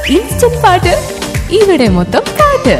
Instant പാട്ട് ഇവിടെ മൊത്തം പാട്ട്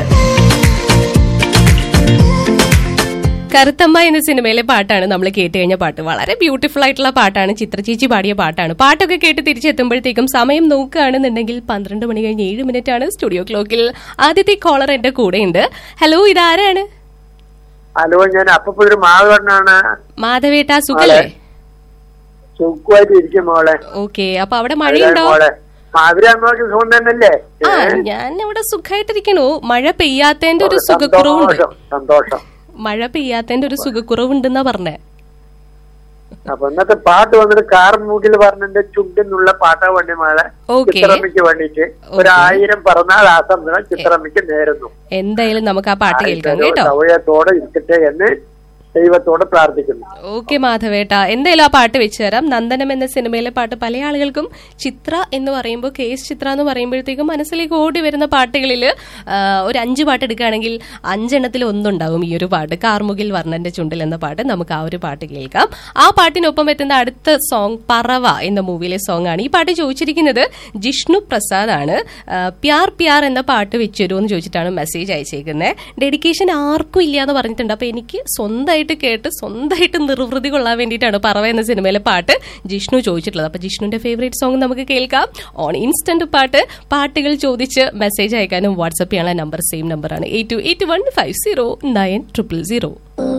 കറുത്തമ്മ എന്ന സിനിമയിലെ പാട്ടാണ് നമ്മൾ കേട്ട് കഴിഞ്ഞ പാട്ട് വളരെ ബ്യൂട്ടിഫുൾ ആയിട്ടുള്ള പാട്ടാണ് ചിത്രചേച്ചി പാടിയ പാട്ടാണ് പാട്ടൊക്കെ കേട്ട് തിരിച്ചെത്തുമ്പോഴത്തേക്കും സമയം നോക്കുകയാണെന്നുണ്ടെങ്കിൽ പന്ത്രണ്ട് മണി കഴിഞ്ഞ് ഏഴ് മിനിറ്റ് ആണ് സ്റ്റുഡിയോ ക്ലോക്കിൽ ആദ്യത്തെ കോളർ എന്റെ കൂടെയുണ്ട് ഹലോ ഇതാരാണ് ഹലോ ഞാൻ അപ്പപ്പോഴൊരു മാധവണ്ണാണ് മാധവേട്ട സുഖല്ലേ സുഖമായിട്ട് ഇരിക്കും മോളെ ഓക്കെ അപ്പൊ അവിടെ മഴയുണ്ടോ മോളെ മാധുരമ്മക്ക് സുഖം തന്നെയല്ലേ ആ ഞാൻ ഇവിടെ സുഖമായിട്ടിരിക്കണു മഴ പെയ്യാത്തതിന്റെ ഒരു സുഖക്കുറവുണ്ട് സന്തോഷം സന്തോഷം മഴ പെയ്യാത്തതിന്റെ ഒരു സുഖക്കുറവുണ്ടെന്നാ പറഞ്ഞേ അപ്പൊ ഇന്നത്തെ പാട്ട് വന്നിട്ട് കാർ മൂക്കിൽ പറഞ്ഞിട്ട് ചുണ്ടിനുള്ള പാട്ടാ വേണ്ടി മോളെ ഓക്കേ. ചിത്രമ്മയ്ക്ക് വേണ്ടിയിട്ട് ഒരു ആയിരം പറന്നാൽ ആസംസനം ചിത്രമ്മയ്ക്ക് നേരുന്നു എന്തായാലും നമുക്ക് ആ പാട്ട് കേൾക്കാം കേട്ടോ സൗകര്യത്തോടെ ഇരിക്കട്ടെ എന്ന് ദൈവത്തോട് പ്രാർത്ഥിക്കുന്നു ഓക്കെ മാധവേട്ട എന്തായാലും ആ പാട്ട് വെച്ച് തരാം നന്ദനം എന്ന സിനിമയിലെ പാട്ട് പല ആളുകൾക്കും ചിത്ര എന്ന് പറയുമ്പോൾ കെ എസ് ചിത്ര എന്ന് പറയുമ്പോഴത്തേക്കും മനസ്സിലേക്ക് ഓടി വരുന്ന പാട്ടുകളിൽ ഒരു അഞ്ച് പാട്ട് എടുക്കുകയാണെങ്കിൽ അഞ്ചെണ്ണത്തിൽ ഒന്നുണ്ടാവും ഈ ഒരു പാട്ട് കാർമുകിൽ വർണ്ണന്റെ ചുണ്ടിൽ എന്ന പാട്ട് നമുക്ക് ആ ഒരു പാട്ട് കേൾക്കാം ആ പാട്ടിനൊപ്പം എത്തുന്ന അടുത്ത സോങ് പറവ എന്ന മൂവിയിലെ സോങ് ആണ് ഈ പാട്ട് ചോദിച്ചിരിക്കുന്നത് ജിഷ്ണു പ്രസാദ് ആണ് ആ, പ്യാർ പ്യാർ എന്ന പാട്ട് വെച്ചുതരുമോ എന്ന് ചോദിച്ചിട്ടാണ് മെസ്സേജ് അയച്ചേക്കുന്നത് ഡെഡിക്കേഷൻ ആർക്കും ഇല്ല എന്ന് പറഞ്ഞിട്ടുണ്ട് അപ്പൊ എനിക്ക് സ്വന്തമായിട്ട് കേട്ട് സ്വന്തമായിട്ട് നിർവൃതി കൊള്ളാൻ വേണ്ടിയിട്ടാണ് പറവ എന്ന സിനിമയിലെ പാട്ട് ജിഷ്ണു ചോദിച്ചിട്ടുള്ളത് അപ്പൊ ജിഷ്ണുവിന്റെ ഫേവറേറ്റ് സോങ് നമുക്ക് കേൾക്കാം ഓൺ ഇൻസ്റ്റന്റ് പാട്ട് പാട്ടുകൾ ചോദിച്ച് മെസ്സേജ് അയക്കാനും വാട്സ്ആപ്പ് ചെയ്യാനുള്ള നമ്പർ സെയിം നമ്പറാണ് eight two eight one five zero nine triple zero